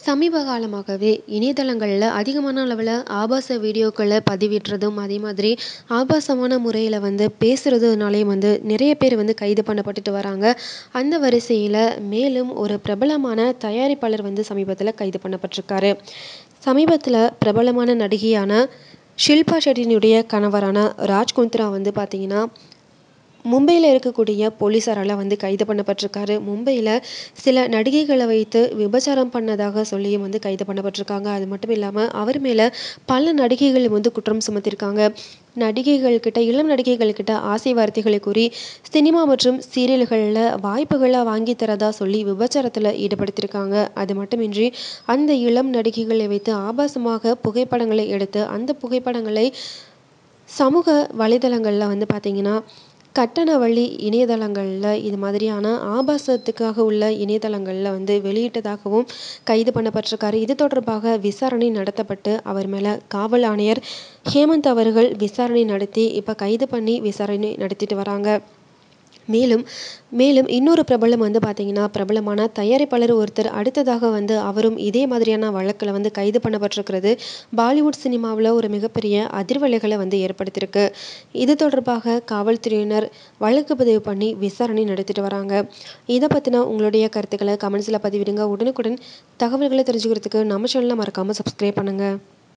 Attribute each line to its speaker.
Speaker 1: சமீப காலமாகவே இணையதளங்களில் அதிகமான அளவில் ஆபாச வீடியோக்களை பதிவிடுறதும் அதே மாதிரி ஆபாசமான முறையில் வந்து பேசுகிறதுனாலையும் வந்து நிறைய பேர் வந்து கைது பண்ணப்பட்டுட்டு வராங்க அந்த வரிசையில் மேலும் ஒரு பிரபலமான தயாரிப்பாளர் வந்து சமீபத்தில் கைது பண்ணப்பட்டிருக்காரு சமீபத்தில் பிரபலமான நடிகையான ஷில்பா ஷெட்டினுடைய கணவரான ராஜ் குந்த்ரா வந்து பார்த்திங்கன்னா மும்பையில் இருக்கக்கூடிய போலீஸாரால் வந்து கைது பண்ணப்பட்டிருக்காரு மும்பையில் சில நடிகைகளை வைத்து விபச்சாரம் பண்ணதாக சொல்லியும் வந்து கைது பண்ணப்பட்டிருக்காங்க அது மட்டும் இல்லாமல் அவர் மேலே பல நடிகைகள் வந்து குற்றம் சுமத்திருக்காங்க நடிகைகள்கிட்ட இளம் நடிகைகள்கிட்ட ஆசை வார்த்தைகளை கூறி சினிமா மற்றும் சீரியல்களில் வாய்ப்புகளை வாங்கி தரதா சொல்லி விபச்சாரத்தில் ஈடுபடுத்தியிருக்காங்க அது மட்டுமின்றி அந்த இளம் நடிகைகளை வைத்து ஆபாசமாக புகைப்படங்களை எடுத்து அந்த புகைப்படங்களை சமூக வலைதளங்களில் வந்து பார்த்திங்கன்னா கட்டண வழி இணையதளங்களில் இது மாதிரியான ஆபாசத்துக்காக உள்ள இணையதளங்களில் வந்து வெளியிட்டதாகவும் கைது பண்ணப்பட்டிருக்காரு இது தொடர்பாக விசாரணை நடத்தப்பட்டு அவர் மேலே காவல் ஆணையர் ஹேமந்த் அவர்கள் விசாரணை நடத்தி இப்போ கைது பண்ணி விசாரணை நடத்திட்டு வராங்க மேலும் மேலும் இன்னொரு பிரபலம் வந்து பார்த்திங்கன்னா பிரபலமான தயாரிப்பாளர் ஒருத்தர் அடுத்ததாக வந்து அவரும் இதே மாதிரியான வழக்கில் வந்து கைது பண்ணப்பட்டிருக்கிறது பாலிவுட் சினிமாவில் ஒரு மிகப்பெரிய அதிர்வலைகளை வந்து ஏற்படுத்தியிருக்கு இது தொடர்பாக காவல்துறையினர் வழக்கு பதிவு பண்ணி விசாரணை நடத்திட்டு வராங்க இதை பற்றின உங்களுடைய கருத்துக்களை கமெண்ட்ஸில் பதிவிடுங்க உடனுக்குடன் தகவல்களை தெரிஞ்சுக்கிறதுக்கு நம்ம சேனலை மறக்காமல் சப்ஸ்கிரைப் பண்ணுங்கள்